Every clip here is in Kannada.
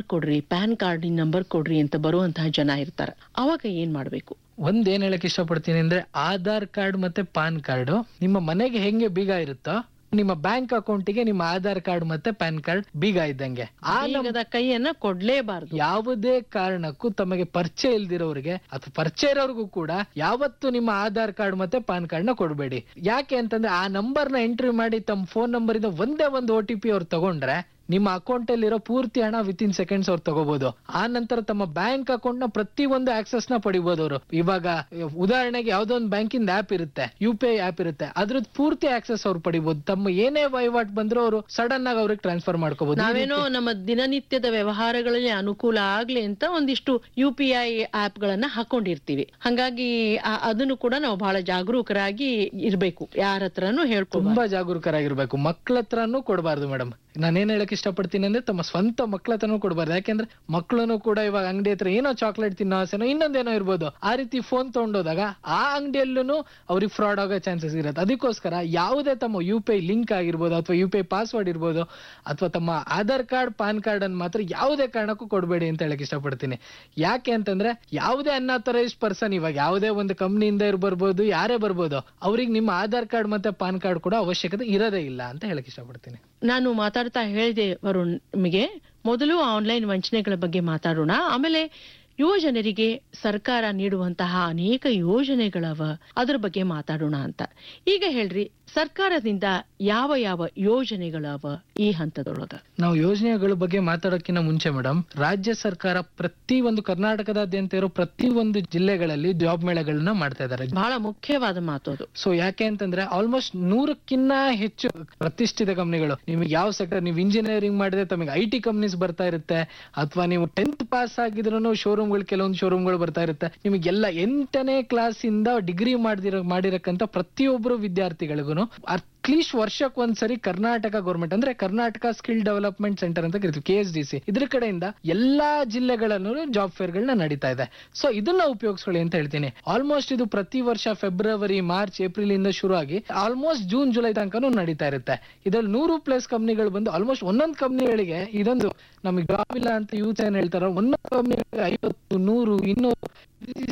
ಕೊಡ್ರಿ ಪ್ಯಾನ್ ಕಾರ್ಡಿನ ನಂಬರ್ ಕೊಡ್ರಿ ಅಂತ ಬರುವಂತಹ ಜನ ಇರ್ತಾರೆ ಅವಾಗ ಏನ್ ಮಾಡ್ಬೇಕು ಒಂದ್ ಏನ್ ಹೇಳಕ್ ಇಷ್ಟಪಡ್ತೀನಿ ಅಂದ್ರೆ ಆಧಾರ್ ಕಾರ್ಡ್ ಮತ್ತೆ ಪಾನ್ ಕಾರ್ಡ್ ನಿಮ್ಮ ಮನೆಗೆ ಹೆಂಗೆ ಬೀಗ ಇರುತ್ತೋ ನಿಮ್ಮ ಬ್ಯಾಂಕ್ ಅಕೌಂಟಿಗೆ ನಿಮ್ಮ ಆಧಾರ್ ಕಾರ್ಡ್ ಮತ್ತೆ ಪ್ಯಾನ್ ಕಾರ್ಡ್ ಬೀಗ ಇದ್ದಂಗೆ ಆ ನಂ- ಬೀಗದ ಕೈಯನ್ನ ಕೊಡ್ಲೇಬಾರ್ದು ಯಾವುದೇ ಕಾರಣಕ್ಕೂ ತಮಗೆ ಪರಿಚಯ ಇಲ್ದಿರೋರಿಗೆ ಅಥವಾ ಪರಿಚಯ ಇರೋರ್ಗೂ ಕೂಡ ಯಾವತ್ತು ನಿಮ್ಮ ಆಧಾರ್ ಕಾರ್ಡ್ ಮತ್ತೆ ಪಾನ್ ಕಾರ್ಡ್ ನ ಕೊಡಬೇಡಿ ಯಾಕೆ ಅಂತಂದ್ರೆ ಆ ನಂಬರ್ ನ ಎಂಟ್ರಿ ಮಾಡಿ ತಮ್ಮ ಫೋನ್ ನಂಬರ್ ಇಂದ ಒಂದೇ ಒಂದು ಒ ಟಿ ಪಿ ಅವ್ರು ತಗೊಂಡ್ರೆ ನಿಮ್ಮ ಅಕೌಂಟ್ ಅಲ್ಲಿರೋ ಪೂರ್ತಿ ಹಣ ವಿತ್ ಇನ್ ಸೆಕೆಂಡ್ಸ್ ಅವ್ರು ತಗೋಬಹುದು ಆ ನಂತರ ತಮ್ಮ ಬ್ಯಾಂಕ್ ಅಕೌಂಟ್ ನ ಪ್ರತಿ ಒಂದು ಆಕ್ಸೆಸ್ ನ ಪಡಿಬಹುದು ಅವರು ಇವಾಗ ಉದಾಹರಣೆಗೆ ಯಾವ್ದೋ ಒಂದು ಬ್ಯಾಂಕಿಂದ ಆಪ್ ಇರುತ್ತೆ ಯು ಪಿ ಐ ಆಪ್ ಇರುತ್ತೆ ಅದ್ರದ್ದು ಪೂರ್ತಿ ಆಕ್ಸೆಸ್ ಅವ್ರು ಪಡಿಬಹುದು ತಮ್ಮ ಏನೇ ವಹಿವಾಟ್ ಬಂದ್ರು ಅವರು ಸಡನ್ ಆಗಿ ಅವ್ರಿಗೆ ಟ್ರಾನ್ಸ್ಫರ್ ಮಾಡ್ಕೋಬಹುದು ನಾವೇನೋ ನಮ್ಮ ದಿನನಿತ್ಯದ ವ್ಯವಹಾರಗಳಲ್ಲಿ ಅನುಕೂಲ ಆಗ್ಲಿ ಅಂತ ಒಂದಿಷ್ಟು ಯು ಪಿ ಐ ಆಪ್ ಗಳನ್ನ ಹಾಕೊಂಡಿರ್ತೀವಿ ಹಂಗಾಗಿ ಆ- ಅದನ್ನು ಕೂಡ ನಾವು ಬಹಳ ಜಾಗರೂಕರಾಗಿ ಇರ್ಬೇಕು ಯಾರ ಹತ್ರನೂ ಹೇಳ್ಕೊಬಾರ್ದು ತುಂಬಾ ಜಾಗರೂಕರಾಗಿರ್ಬೇಕು ಮಕ್ಳ ಹತ್ರನೂ ಕೊಡಬಾರ್ದು ಮೇಡಮ್ ನಾನೇನ್ ಹೇಳಕ್ ಇಷ್ಟಪಡ್ತೀನಿ ಅಂದ್ರೆ ತಮ್ಮ ಸ್ವಂತ ಮಕ್ಳ ಹತ್ರನೂ ಕೊಡಬಾರ್ದು ಯಾಕೆಂದ್ರೆ ಮಕ್ಳನ್ನು ಕೂಡ ಇವಾಗ ಅಂಗಡಿ ಹತ್ರ ಏನೋ ಚಾಕ್ಲೇಟ್ ತಿನ್ನೋ ಆಸೆನೋ ಇನ್ನೊಂದೇನೋ ಇರ್ಬೋದು ಆ ರೀತಿ ಫೋನ್ ತಗೊಂಡೋದಾಗ ಆ ಅಂಗಡಿಯಲ್ಲೂ ಅವ್ರಿಗೆ ಫ್ರಾಡ್ ಆಗೋ ಚಾನ್ಸಸ್ ಇರುತ್ತೆ ಅದಕ್ಕೋಸ್ಕರ ಯಾವುದೇ ತಮ್ಮ ಯು ಪಿ ಐ ಲಿಂಕ್ ಆಗಿರ್ಬೋದು ಅಥವಾ ಯು ಪಿ ಐ ಪಾಸ್ವರ್ಡ್ ಇರ್ಬೋದು ಅಥವಾ ತಮ್ಮ ಆಧಾರ್ ಕಾರ್ಡ್ ಪಾನ್ ಕಾರ್ಡ್ ಅನ್ನು ಮಾತ್ರ ಯಾವುದೇ ಕಾರಣಕ್ಕೂ ಕೊಡಬೇಡಿ ಅಂತ ಹೇಳಕ್ ಇಷ್ಟಪಡ್ತೀನಿ ಯಾಕೆ ಅಂತಂದ್ರೆ ಯಾವುದೇ ಅನ್ಆಥರೈಸ್ಡ್ ಪರ್ಸನ್ ಇವಾಗ ಯಾವುದೇ ಒಂದು ಕಂಪ್ನಿಯಿಂದ ಇರ್ ಬರ್ಬೋದು ಯಾರೇ ಬರ್ಬೋದು ಅವ್ರಿಗೆ ನಿಮ್ಮ ಆಧಾರ್ ಕಾರ್ಡ್ ಮತ್ತೆ ಪಾನ್ ಕಾರ್ಡ್ ಕೂಡ ಅವಶ್ಯಕತೆ ಇರೋದೇ ಇಲ್ಲ ಅಂತ ಹೇಳಕ್ ಇಷ್ಟಪಡ್ತೀನಿ ನಾನು ಮಾತಾಡ್ತಾ ಹೇಳಿದೆ ವರುಣ್ ನಿಮಗೆ ಮೊದಲು ಆನ್ಲೈನ್ ವಂಚನೆಗಳ ಬಗ್ಗೆ ಮಾತಾಡೋಣ ಆಮೇಲೆ ಯುವ ಜನರಿಗೆ ಸರ್ಕಾರ ನೀಡುವಂತಹ ಅನೇಕ ಯೋಜನೆಗಳವ ಅದ್ರ ಬಗ್ಗೆ ಮಾತಾಡೋಣ ಅಂತ ಈಗ ಹೇಳ್ರಿ ಸರ್ಕಾರದಿಂದ ಯಾವ ಯಾವ ಯೋಜನೆಗಳವ ಈ ಹಂತದೊಳಗ ನಾವು ಯೋಜನೆಗಳ ಬಗ್ಗೆ ಮಾತಾಡೋಕ್ಕಿಂತ ಮುಂಚೆ ಮೇಡಮ್ ರಾಜ್ಯ ಸರ್ಕಾರ ಪ್ರತಿ ಒಂದು ಕರ್ನಾಟಕದಾದ್ಯಂತ ಇರೋ ಪ್ರತಿ ಒಂದು ಜಿಲ್ಲೆಗಳಲ್ಲಿ ಜಾಬ್ ಮೇಳಗಳನ್ನ ಮಾಡ್ತಾ ಇದ್ದಾರೆ ಬಹಳ ಮುಖ್ಯವಾದ ಮಾತು ಅದು ಸೊ ಯಾಕೆ ಅಂತಂದ್ರೆ ಆಲ್ಮೋಸ್ಟ್ ನೂರಕ್ಕಿನ್ನ ಹೆಚ್ಚು ಪ್ರತಿಷ್ಠಿತ ಕಂಪ್ನಿಗಳು ನಿಮಗೆ ಯಾವ ಸೆಕ್ಟರ್ ನೀವು ಇಂಜಿನಿಯರಿಂಗ್ ಮಾಡಿದ್ರೆ ತಮಗೆ ಐ ಟಿ ಕಂಪ್ನೀಸ್ ಬರ್ತಾ ಇರುತ್ತೆ ಅಥವಾ ನೀವು ಟೆಂತ್ ಪಾಸ್ ಆಗಿದ್ರು ಶೋರೂಮ್ಗಳು ಕೆಲವೊಂದು ಶೋರೂಮ್ಗಳು ಬರ್ತಾ ಇರುತ್ತೆ ನಿಮಗೆಲ್ಲ ಎಂಟನೇ ಕ್ಲಾಸ್ ಇಂದ ಡಿಗ್ರಿ ಮಾಡಿದಿರೋ ಮಾಡಿರಕ್ಕಂತ ಪ್ರತಿಯೊಬ್ಬರು ವಿದ್ಯಾರ್ಥಿಗಳಿಗೂ ಅಟ್ಲೀಸ್ಟ್ ವರ್ಷಕ್ಕೆ ಒಂದ್ಸರಿ ಕರ್ನಾಟಕ ಗೌರ್ಮೆಂಟ್ ಅಂದ್ರೆ ಕರ್ನಾಟಕ ಸ್ಕಿಲ್ ಡೆವಲಪ್ಮೆಂಟ್ ಸೆಂಟರ್ ಅಂತ ಕರಿತೀವಿ ಕೆ ಎಸ್ ಡಿ ಸಿ ಇದ್ರ ಕಡೆಯಿಂದ ಎಲ್ಲಾ ಜಿಲ್ಲೆಗಳಲ್ಲೂ ಜಾಬ್ ಫೇರ್ ಗಳನ್ನ ನಡೀತಾ ಇದೆ ಸೊ ಇದನ್ನ ಉಪಯೋಗಿಸ್ಕೊಳ್ಳಿ ಅಂತ ಹೇಳ್ತೀನಿ ಆಲ್ಮೋಸ್ಟ್ ಇದು ಪ್ರತಿ ವರ್ಷ ಫೆಬ್ರವರಿ ಮಾರ್ಚ್ ಏಪ್ರಿಲ್ ಇಂದ ಶುರು ಆಗಿ ಆಲ್ಮೋಸ್ಟ್ ಜೂನ್ ಜುಲೈ ತನಕನೂ ನಡೀತಾ ಇರುತ್ತೆ ಇದ್ರಲ್ಲಿ ನೂರು ಪ್ಲಸ್ ಕಂಪ್ನಿಗಳು ಬಂದು ಆಲ್ಮೋಸ್ಟ್ ಒಂದೊಂದು ಕಂಪ್ನಿಗಳಿಗೆ ಇದೊಂದು ನಮಗೆ ಜಾಬ್ ಇಲ್ಲ ಅಂತ ಯೂತ್ ಏನ್ ಹೇಳ್ತಾರೋ ಒಂದೊಂದು ಕಂಪ್ನಿಗಳಿಗೆ ಐವತ್ತು ನೂರು ಇನ್ನೂರು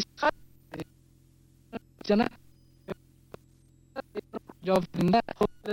ಜನ ಜಾಬ್ ಇಂದ